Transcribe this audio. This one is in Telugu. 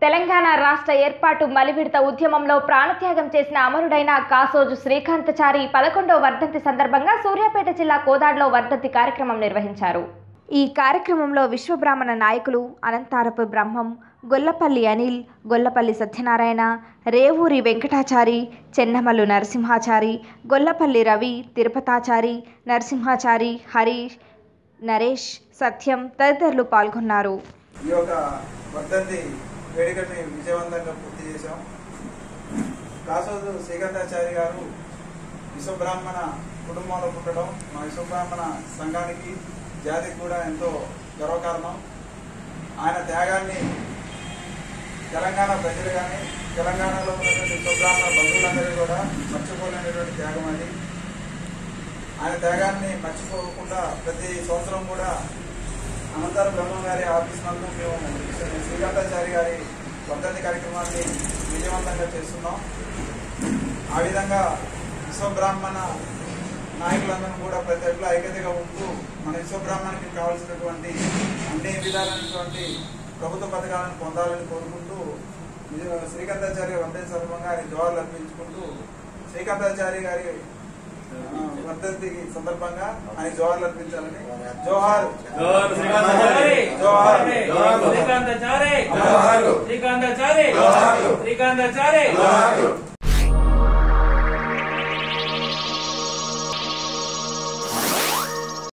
తెలంగాణ రాష్ట్ర ఏర్పాటు మలివిడత ఉద్యమంలో ప్రాణత్యాగం చేసిన అమరుడైన కాసోజు శ్రీకాంతచారి పదకొండవ వర్ధంతి సందర్భంగా సూర్యాపేట జిల్లా కోదాడులో వర్ధంతి కార్యక్రమం నిర్వహించారు ఈ కార్యక్రమంలో విశ్వబ్రాహ్మణ నాయకులు అనంతారపు బ్రహ్మం గొల్లపల్లి అనిల్ గొల్లపల్లి సత్యనారాయణ రేవూరి వెంకటాచారి చెన్నమల్లు నరసింహాచారి గొల్లపల్లి రవి తిరుపతాచారి నరసింహాచారి హరీష్ నరేష్ సత్యం తదితరులు పాల్గొన్నారు ఈ యొక్క వర్ధంతి వేడుకని విజయవంతంగా పూర్తి చేశాం కాసోదు శ్రీకంఠాచారి గారు విశ్వబ్రాహ్మణ కుటుంబంలో పుట్టడం మా విశ్వబ్రాహ్మణ సంఘానికి జాతికి కూడా ఎంతో గర్వకారణం ఆయన త్యాగాన్ని తెలంగాణ ప్రజలు కానీ తెలంగాణలో ఉన్నటువంటి విశ్వబ్రాహ్మణ బంధువులందరూ కూడా మర్చిపోలేనటువంటి త్యాగం అది ఆయన త్యాగాన్ని మర్చిపోకుండా ప్రతి సంవత్సరం కూడా అనంతరం బ్రహ్మ గారి ఆఫీస్ నందు మేము శ్రీకాంతాచారి గారి వర్ధంతి కార్యక్రమాన్ని విజయవంతంగా చేస్తున్నాం ఆ విధంగా విశ్వబ్రాహ్మణ నాయకులందరూ కూడా ప్రతి ఒక్కరు ఐక్యతగా ఉంటూ మన విశ్వబ్రాహ్మణానికి కావాల్సినటువంటి అన్ని విధాలైనటువంటి ప్రభుత్వ పథకాలను పొందాలని కోరుకుంటూ విజయ- శ్రీకాంతాచార్య వర్ధంతి సందర్భంగా ఆయన జోహార్లు అర్పించుకుంటూ శ్రీకాంతాచారి గారి ఆ, వర్ధంతి సందర్భంగా ఆయన జోహార్లు అర్పించాలని జోహార్ జోహార్ శ్రీకాంతాచారి జోహార్ శ్రీకాంతాచారి జోహార్ శ్రీకాంతాచారి జోహార్ శ్రీకాంతాచారి